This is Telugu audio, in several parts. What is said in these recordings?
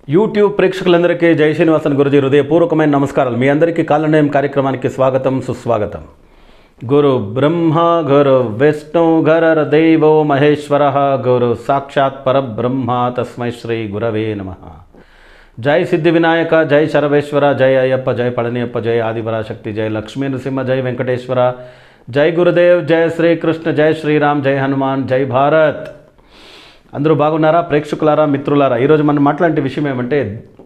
యూట్యూబ్ ప్రేక్షకులందరికీ జై శ్రీనివాసన్ గురుజీ హృదయపూర్వకమైన నమస్కారాలు మీ అందరికీ కాలనయం కార్యక్రమానికి స్వాగతం సుస్వాగతం గురు బ్రహ్మ గురు విష్ణు గరర దైవో మహేశ్వర గురు సాక్షాత్ పరబ్రహ్మ తస్మై శ్రీ గురవే నమ జై సిద్ధి వినాయక జై శరవేశ్వర జై అయ్యప్ప జై పళనియప్ప జై ఆదిపరాశక్తి జై లక్ష్మీ నృసింహ జై వెంకటేశ్వర జై గురుదేవ్ జై శ్రీకృష్ణ జై శ్రీరామ్ జై హనుమాన్ జై భారత్ అందరూ బాగున్నారా ప్రేక్షకులారా మిత్రులారా ఈరోజు మనం మాట్లాడే విషయం ఏమంటే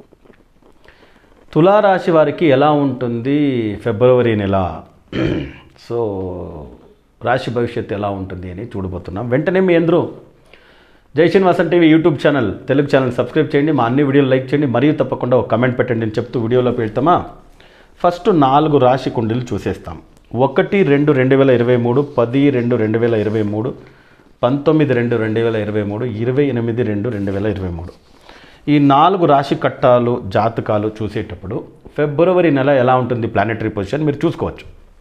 తులారాశి వారికి ఎలా ఉంటుంది ఫిబ్రవరి నెల సో రాశి భవిష్యత్తు ఎలా ఉంటుంది అని చూడబోతున్నాం వెంటనే మీ అందరూ Jai Srinivasan TV YouTube channel Telugu channel subscribe చేయండి మా అన్ని వీడియోలు లైక్ చేయండి మరియు తప్పకుండా ఒక కమెంట్ పెట్టండి అని చెప్తూ వీడియోలోకి వెళ్తామా ఫస్ట్ నాలుగు రాశి కుండీలు చూసేస్తాం ఒకటి రెండు రెండు వేల ఇరవై మూడు పది రెండు రెండు వేల ఇరవై మూడు పంతొమ్మిది రెండు రెండు వేల ఇరవై మూడు ఇరవై ఎనిమిది రెండు రెండు వేల ఇరవై మూడు ఈ నాలుగు రాశి కట్టాలు జాతకాలు చూసేటప్పుడు ఫిబ్రవరి నెల ఎలా ఉంటుంది ప్లానెటరీ పొజిషన్ మీరు చూసుకోవచ్చు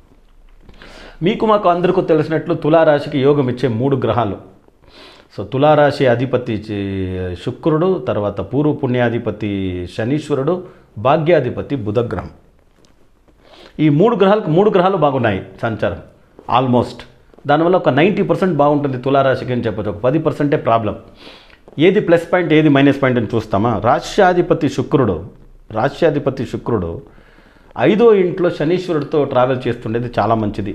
మీకు మాకు అందరికీ తెలిసినట్లు తులారాశికి యోగం ఇచ్చే మూడు గ్రహాలు సో తులారాశి అధిపతి చి- శుక్రుడు తర్వాత పూర్వ పుణ్యాధిపతి శనీశ్వరుడు భాగ్యాధిపతి బుధగ్రహం ఈ మూడు గ్రహాలకు మూడు గ్రహాలు బాగున్నాయి సంచారం ఆల్మోస్ట్ దానివల్ల ఒక నైంటీ పర్సెంట్ బాగుంటుంది తులారాశికి అని చెప్పచ్చు ఒక పది పర్సెంటే ప్రాబ్లం ఏది ప్లస్ పాయింట్ ఏది మైనస్ పాయింట్ అని చూస్తామా రాష్ట్రాధిపతి శుక్రుడు రాష్ట్రాధిపతి శుక్రుడు ఐదో ఇంట్లో శనీశ్వరుడితో ట్రావెల్ చేస్తుండేది చాలా మంచిది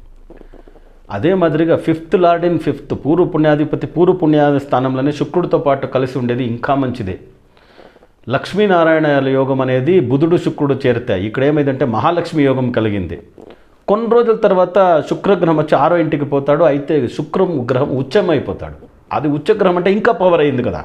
అదే మాదిరిగా ఫిఫ్త్ లార్డ్ ఇన్ ఫిఫ్త్ పూర్వ పుణ్యాధిపతి పూర్వ పుణ్యాధి స్థానంలోనే శుక్రుడితో పాటు కలిసి ఉండేది ఇంకా మంచిదే లక్ష్మీనారాయణ యోగం అనేది బుధుడు శుక్రుడు చేరుతాయి ఇక్కడ ఏమైందంటే మహాలక్ష్మి యోగం కలిగింది కొన్ని రోజుల తర్వాత శుక్రగ్రహం వచ్చి ఆరో ఇంటికి పోతాడు అయితే శుక్రం గ్రహం ఉచ్చమైపోతాడు అది ఉచ్చగ్రహం అంటే ఇంకా పవర్ అయింది కదా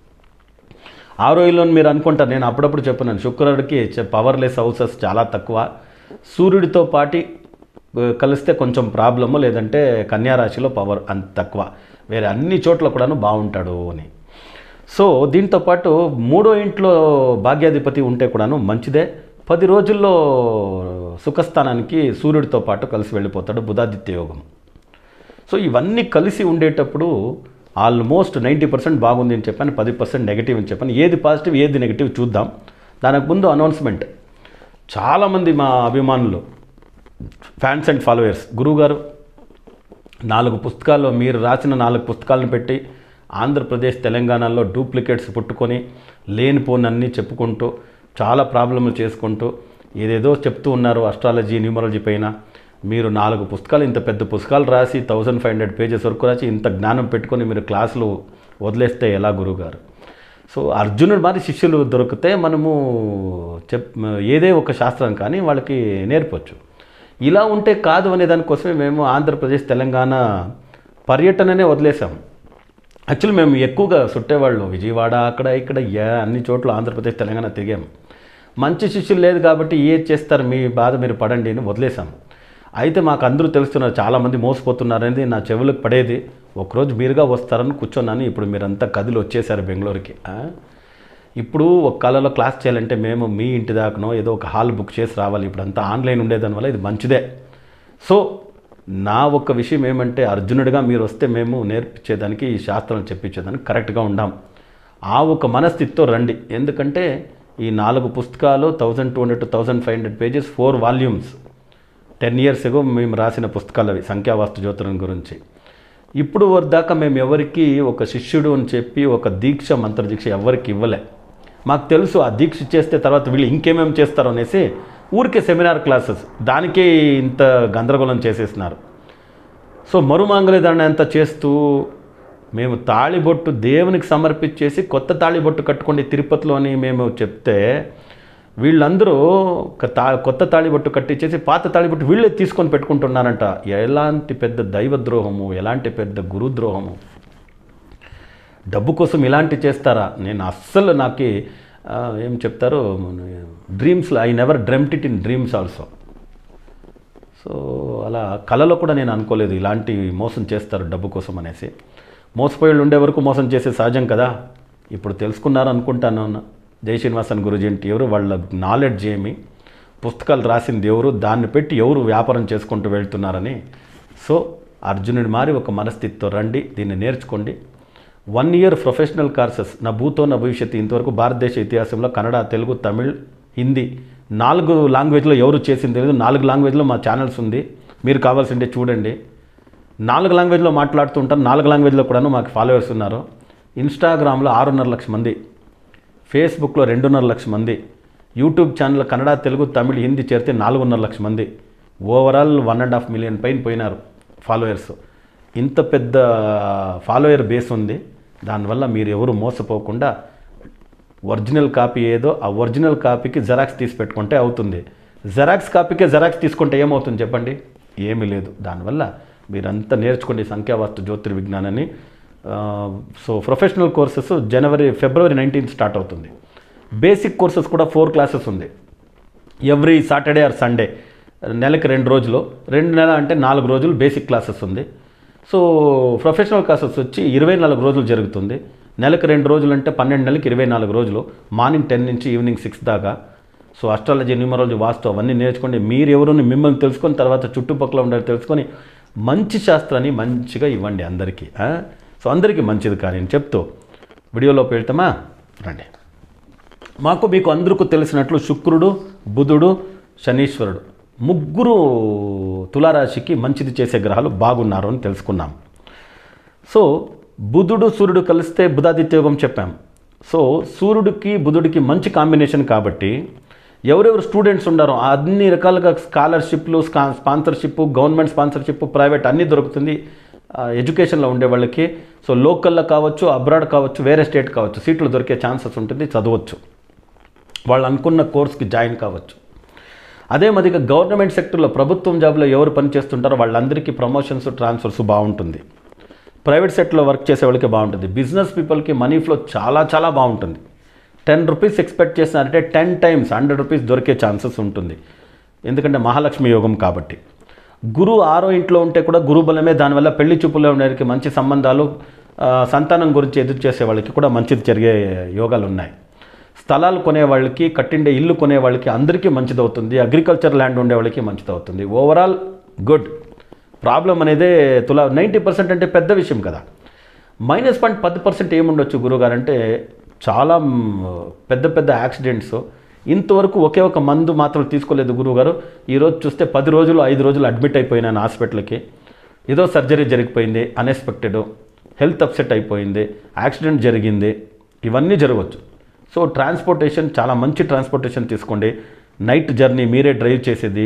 ఆరో ఇల్లు అని మీరు అనుకుంటారు నేను అప్పుడప్పుడు చెప్పినాను శుక్రుడికి పవర్లెస్ హౌసెస్ చాలా తక్కువ సూర్యుడితో పాటి ఆ, కలిస్తే కొంచెం ప్రాబ్లము లేదంటే కన్యా రాశిలో పవర్ అంత తక్కువ వేరే అన్ని చోట్ల కూడాను బాగుంటాడు అని సో దీంతో పాటు మూడో ఇంట్లో భాగ్యాధిపతి ఉంటే కూడాను మంచిదే పది రోజుల్లో సుఖస్థానానికి సూర్యుడితో పాటు కలిసి వెళ్ళిపోతాడు బుధాదిత్య యోగం సో ఇవన్నీ కలిసి ఉండేటప్పుడు ఆల్మోస్ట్ నైంటీ పర్సెంట్ బాగుంది అని చెప్పాను పది పర్సెంట్ నెగిటివ్ అని చెప్పాను ఏది పాజిటివ్ ఏది నెగిటివ్ చూద్దాం దానికి ముందు అనౌన్స్మెంట్ చాలామంది మా అభిమానులు ఫ్యాన్స్ అండ్ ఫాలోయర్స్ గురువుగారు నాలుగు పుస్తకాల్లో మీరు రాసిన నాలుగు పుస్తకాలను పెట్టి ఆంధ్రప్రదేశ్ తెలంగాణలో డూప్లికేట్స్ పుట్టుకొని లేనిపోనన్నీ చెప్పుకుంటూ చాలా ప్రాబ్లమ్లు చేసుకుంటూ ఏదేదో చెప్తూ ఉన్నారు అస్ట్రాలజీ న్యూమరాలజీ పైన మీరు నాలుగు పుస్తకాలు ఇంత పెద్ద పుస్తకాలు రాసి థౌజండ్ ఫైవ్ హండ్రెడ్ పేజెస్ వరకు రాసి ఇంత జ్ఞానం పెట్టుకొని మీరు క్లాసులు వదిలేస్తే ఎలా గురువుగారు సో అర్జునుడు మరి శిష్యులు దొరికితే మనము చెప్ ఏదే ఒక శాస్త్రం కానీ వాళ్ళకి నేర్పొచ్చు ఇలా ఉంటే కాదు అనే దానికోసమే మేము ఆంధ్రప్రదేశ్ తెలంగాణ పర్యటననే వదిలేసాం యాక్చువల్లీ మేము ఎక్కువగా చుట్టేవాళ్ళు విజయవాడ అక్కడ ఇక్కడ యా అన్ని చోట్ల ఆంధ్రప్రదేశ్ తెలంగాణ తిరిగాం మంచి శిష్యులు లేదు కాబట్టి ఏది చేస్తారు మీ బాధ మీరు పడండి అని వదిలేసాం అయితే మాకు అందరూ తెలుస్తున్నారు చాలామంది మోసపోతున్నారనేది నా చెవులకు పడేది ఒకరోజు మీరుగా వస్తారని కూర్చున్నాను ఇప్పుడు మీరంతా కదిలి వచ్చేసారు బెంగళూరుకి ఆ? ఇప్పుడు ఒక కళలో క్లాస్ చేయాలంటే మేము మీ ఇంటి దాకానో ఏదో ఒక హాల్ బుక్ చేసి రావాలి ఇప్పుడు అంతా ఆన్లైన్ ఉండేదానివల్ల ఇది మంచిదే సో నా ఒక విషయం ఏమంటే అర్జునుడిగా మీరు వస్తే మేము నేర్పించేదానికి ఈ శాస్త్రం చెప్పించేదానికి కరెక్ట్గా ఉండాం ఆ ఒక మనస్థితితో రండి ఎందుకంటే ఈ నాలుగు పుస్తకాలు thousand two hundred to thousand five hundred pages four volumes ten years ago మేము రాసిన పుస్తకాలు అవి సంఖ్యావాస్తు జ్యోతిరం గురించి ఇప్పుడు దాకా మేము ఎవరికి ఒక శిష్యుడు అని చెప్పి ఒక దీక్ష మంత్ర దీక్ష ఎవరికి ఇవ్వలే మాకు తెలుసు ఆ దీక్ష ఇచ్చేస్తే తర్వాత వీళ్ళు ఇంకేమేమి చేస్తారో అనేసి ఊరికే సెమినార్ క్లాసెస్ దానికే ఇంత గందరగోళం చేసేసినారు సో మరుమాంగళ్యధారణ అంతా చేస్తూ మేము తాళిబొట్టు దేవునికి సమర్పించేసి కొత్త తాళిబొట్టు కట్టుకోండి తిరుపతిలో అని మేము చెప్తే వీళ్ళందరూ ఒక తా కొత్త తాళిబొట్టు కట్టించేసి పాత తాళిబొట్టు వీళ్ళే తీసుకొని పెట్టుకుంటున్నారంట ఎలాంటి పెద్ద దైవద్రోహము ఎలాంటి పెద్ద గురుద్రోహము డబ్బు కోసం ఇలాంటి చేస్తారా నేను అస్సలు నాకు ఆ, ఏం చెప్తారు డ్రీమ్స్లో I never dreamt it in dreams also so అలా కళలో కూడా నేను అనుకోలేదు ఇలాంటి మోసం చేస్తారు డబ్బు కోసం అనేసి మోసపోయి ఉండే వరకు మోసం చేసే సహజం కదా ఇప్పుడు తెలుసుకున్నారు అనుకుంటాను జై శ్రీనివాసన్ గురుజీ అంటే ఎవరు వాళ్ళ నాలెడ్జ్ ఏమి పుస్తకాలు రాసింది ఎవరు దాన్ని పెట్టి ఎవరు వ్యాపారం చేసుకుంటూ వెళ్తున్నారని సో అర్జునుడి మారి ఒక మనస్థితితో రండి దీన్ని నేర్చుకోండి వన్ ఇయర్ ప్రొఫెషనల్ కోర్సెస్ నా భూతో నా భవిష్యత్తు ఇంతవరకు భారతదేశ ఇతిహాసంలో కన్నడ తెలుగు తమిళ్ హిందీ నాలుగు లాంగ్వేజ్లో ఎవరు చేసింది తెలియదు నాలుగు లాంగ్వేజ్లో మా ఛానల్స్ ఉంది మీరు కావాల్సిందే చూడండి నాలుగు లాంగ్వేజ్లో మాట్లాడుతూ ఉంటాను నాలుగు లాంగ్వేజ్లో కూడాను మాకు ఫాలోవర్స్ ఉన్నారు ఇన్స్టాగ్రామ్లో ఆరున్నర లక్ష మంది ఫేస్బుక్లో రెండున్నర లక్ష మంది యూట్యూబ్ ఛానల్ కన్నడ తెలుగు తమిళ్ హిందీ చేరితే నాలుగున్నర లక్ష మంది overall one and half million పైన పోయినారు ఫాలోయర్స్ ఇంత పెద్ద ఫాలోయర్ బేస్ ఉంది దానివల్ల మీరు ఎవరు మోసపోకుండా ఒరిజినల్ కాపీ ఏదో ఆ ఒరిజినల్ కాపీకి జెరాక్స్ తీసి పెట్టుకుంటే అవుతుంది జెరాక్స్ కాపీకే జెరాక్స్ తీసుకుంటే ఏమవుతుంది చెప్పండి ఏమీ లేదు దానివల్ల మీరంతా నేర్చుకోండి సంఖ్యావాస్తు జ్యోతిర్విజ్ఞానాన్ని ఆ, సో ప్రొఫెషనల్ కోర్సెస్ జనవరి ఫిబ్రవరి నైన్టీన్త్ స్టార్ట్ అవుతుంది బేసిక్ కోర్సెస్ కూడా ఫోర్ క్లాసెస్ ఉంది ఎవ్రీ సాటర్డే ఆర్ సండే నెలకి రెండు రోజులు రెండు నెల అంటే నాలుగు రోజులు బేసిక్ క్లాసెస్ ఉంది సో ప్రొఫెషనల్ క్లాసెస్ వచ్చి ఇరవై నాలుగు రోజులు జరుగుతుంది నెలకు రెండు రోజులు అంటే పన్నెండు నెలలకి ఇరవై నాలుగు రోజులు మార్నింగ్ టెన్ నుంచి ఈవినింగ్ సిక్స్ దాకా సో అస్ట్రాలజీ న్యూమరాలజీ వాస్తు అవన్నీ నేర్చుకోండి మీరు ఎవరుని మిమ్మల్ని తెలుసుకొని తర్వాత చుట్టుపక్కల ఉండే తెలుసుకొని మంచి శాస్త్రాన్ని మంచిగా ఇవ్వండి అందరికీ ఆ? సో అందరికీ మంచిది కానీ అని చెప్తూ వీడియోలోకి వెళ్తామా రండి మాకు మీకు అందరికీ తెలిసినట్లు శుక్రుడు బుధుడు శనీశ్వరుడు ముగ్గురు తులారాశికి మంచిది చేసే గ్రహాలు బాగున్నారు అని తెలుసుకున్నాం సో బుధుడు సూర్యుడు కలిస్తే బుధాదిత్య యోగం చెప్పాం సో సూర్యుడికి బుధుడికి మంచి కాంబినేషన్ కాబట్టి ఎవరెవరు స్టూడెంట్స్ ఉన్నారో అన్ని రకాలుగా స్కాలర్షిప్లు స్కా స్పాన్సర్షిప్ గవర్నమెంట్ స్పాన్సర్షిప్ ప్రైవేట్ అన్నీ దొరుకుతుంది ఆ, ఎడ్యుకేషన్లో ఉండే వాళ్ళకి సో లోకల్లో కావచ్చు అబ్రాడ్ కావచ్చు వేరే స్టేట్ కావచ్చు సీట్లు దొరికే ఛాన్సెస్ ఉంటుంది చదవచ్చు వాళ్ళు అనుకున్న కోర్స్కి జాయిన్ కావచ్చు అదే మాదిరిగా గవర్నమెంట్ సెక్టర్లో ప్రభుత్వం జాబ్లో ఎవరు పనిచేస్తుంటారో వాళ్ళందరికీ ప్రమోషన్స్ ట్రాన్స్ఫర్స్ బాగుంటుంది ప్రైవేట్ సెక్టర్లో వర్క్ చేసే వాళ్ళకి బాగుంటుంది బిజినెస్ పీపుల్కి మనీ ఫ్లో చాలా చాలా బాగుంటుంది టెన్ రూపీస్ ఎక్స్పెక్ట్ చేసినారంటే టెన్ టైమ్స్ హండ్రెడ్ రూపీస్ దొరికే ఛాన్సెస్ ఉంటుంది ఎందుకంటే మహాలక్ష్మి యోగం కాబట్టి గురువు ఆరో ఇంట్లో ఉంటే కూడా గురు బలమే దానివల్ల పెళ్లి చూపులో ఉండేవారికి మంచి సంబంధాలు ఆ, సంతానం గురించి ఎదురు చేసే వాళ్ళకి కూడా మంచిది జరిగే యోగాలు ఉన్నాయి స్థలాలు కొనే వాళ్ళకి కట్టిండే ఇల్లు కొనే వాళ్ళకి అందరికీ మంచిది అవుతుంది అగ్రికల్చర్ ల్యాండ్ ఉండే వాళ్ళకి మంచిది అవుతుంది ఓవరాల్ గుడ్ ప్రాబ్లం అనేదే తులా నైంటీ పర్సెంట్ అంటే పెద్ద విషయం కదా మైనస్ పాయింట్ పది పర్సెంట్ ఏముండొచ్చు గురువుగారు అంటే చాలా మ్, పెద్ద పెద్ద యాక్సిడెంట్స్ ఇంతవరకు ఒకే ఒక మందు మాత్రం తీసుకోలేదు గురువుగారు ఈరోజు చూస్తే పది రోజులు ఐదు రోజులు అడ్మిట్ అయిపోయినాను హాస్పిటల్కి ఏదో సర్జరీ జరిగిపోయింది అన్ఎక్స్పెక్టెడ్ హెల్త్ అప్సెట్ అయిపోయింది యాక్సిడెంట్ జరిగింది ఇవన్నీ జరగవచ్చు సో ట్రాన్స్పోర్టేషన్ చాలా మంచి ట్రాన్స్పోర్టేషన్ తీసుకోండి నైట్ జర్నీ మీరే డ్రైవ్ చేసేది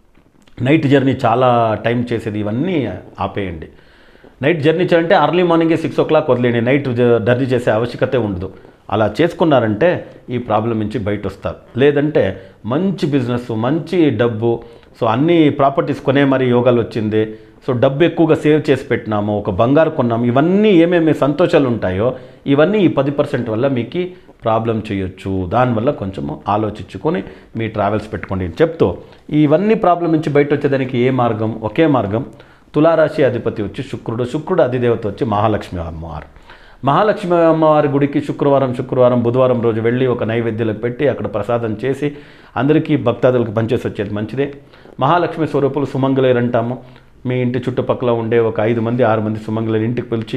నైట్ జర్నీ చాలా టైం చేసేది ఇవన్నీ ఆపేయండి నైట్ జర్నీ చేయాలంటే అర్లీ మార్నింగే సిక్స్ ఓ క్లాక్ వదిలేయండి నైట్ జర్నీ చేసే ఆవశ్యకతే ఉండదు అలా చేసుకున్నారంటే ఈ ప్రాబ్లం నుంచి బయట వస్తారు లేదంటే మంచి బిజినెస్ మంచి డబ్బు సో అన్ని ప్రాపర్టీస్ కొనే మరి యోగాలు వచ్చింది సో డబ్బు ఎక్కువగా సేవ్ చేసి పెట్టినాము ఒక బంగారు కొన్నాము ఇవన్నీ ఏమేమి సంతోషాలు ఉంటాయో ఇవన్నీ ఈ పది పర్సెంట్ వల్ల మీకు ప్రాబ్లం చేయొచ్చు దానివల్ల కొంచెం ఆలోచించుకొని మీ ట్రావెల్స్ పెట్టుకోండి అని చెప్తూ ఇవన్నీ ప్రాబ్లం నుంచి బయట వచ్చేదానికి ఏ మార్గం ఒకే మార్గం తులారాశి అధిపతి వచ్చి శుక్రుడు శుక్రుడు అధిదేవత వచ్చి మహాలక్ష్మి అమ్మవారు మహాలక్ష్మి అమ్మవారి గుడికి శుక్రవారం శుక్రవారం బుధవారం రోజు వెళ్ళి ఒక నైవేద్యాలకు పెట్టి అక్కడ ప్రసాదం చేసి అందరికీ భక్తాదులకు పనిచేసి వచ్చేది మంచిదే మహాలక్ష్మి స్వరూపులు సుమంగళేరు అంటాము మీ ఇంటి చుట్టుపక్కల ఉండే ఒక ఐదు మంది ఆరు మంది సుమంగళేరు ఇంటికి పిలిచి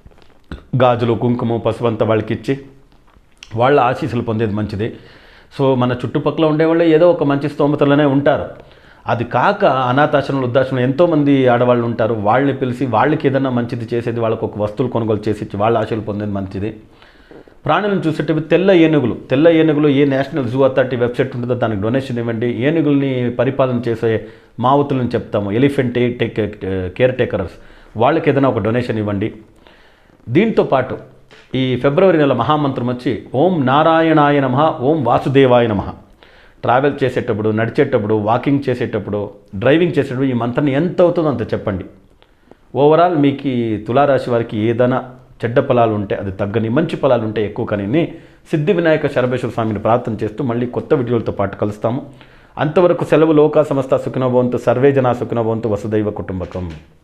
గాజులు కుంకుమ పసుపు అంతా వాళ్ళకి ఇచ్చి వాళ్ళ ఆశీస్సులు పొందేది మంచిది సో మన చుట్టుపక్కల ఉండేవాళ్ళు ఏదో ఒక మంచి స్తోమతలోనే ఉంటారు అది కాక అనాథాశ్రమంలో వృద్ధాశ్రమంలో ఎంతోమంది ఆడవాళ్ళు ఉంటారు వాళ్ళని పిలిచి వాళ్ళకి ఏదైనా మంచిది చేసేది వాళ్ళకు ఒక వస్తువులు కొనుగోలు చేసి ఇచ్చి వాళ్ళ ఆశలు పొందేది మంచిది ప్రాణులను చూసేటవి తెల్ల ఏనుగులు తెల్ల ఏనుగులు ఏ నేషనల్ జూ అథారిటీ వెబ్సైట్ ఉంటుందో దానికి డొనేషన్ ఇవ్వండి ఏనుగుల్ని పరిపాలన చేసే మావుతులను చెప్తాము ఎలిఫెంట్ టేక్ కేర్ టేకర్స్ వాళ్ళకి ఏదైనా ఒక డొనేషన్ ఇవ్వండి దీంతో పాటు ఈ ఫిబ్రవరి నెల మహామంత్రం వచ్చి ఓం నారాయణాయ నమ ఓం వాసుదేవాయ నమ ట్రావెల్ చేసేటప్పుడు నడిచేటప్పుడు వాకింగ్ చేసేటప్పుడు డ్రైవింగ్ చేసేటప్పుడు ఈ మంత్రాన్ని ఎంత అవుతుందో అంత చెప్పండి ఓవరాల్ మీకు ఈ తులారాశి వారికి ఏదైనా చెడ్డ ఫలాలు ఉంటే అది తగ్గని మంచి ఫలాలు ఉంటే ఎక్కువ కానీ సిద్ధి వినాయక శరభేశ్వర స్వామిని ప్రార్థన చేస్తూ మళ్ళీ కొత్త వీడియోలతో పాటు కలుస్తాము అంతవరకు సెలవు లోకా సమస్త సుఖినభవంతు సర్వే జనా సుఖినభవంతు వసుదైవ కుటుంబకం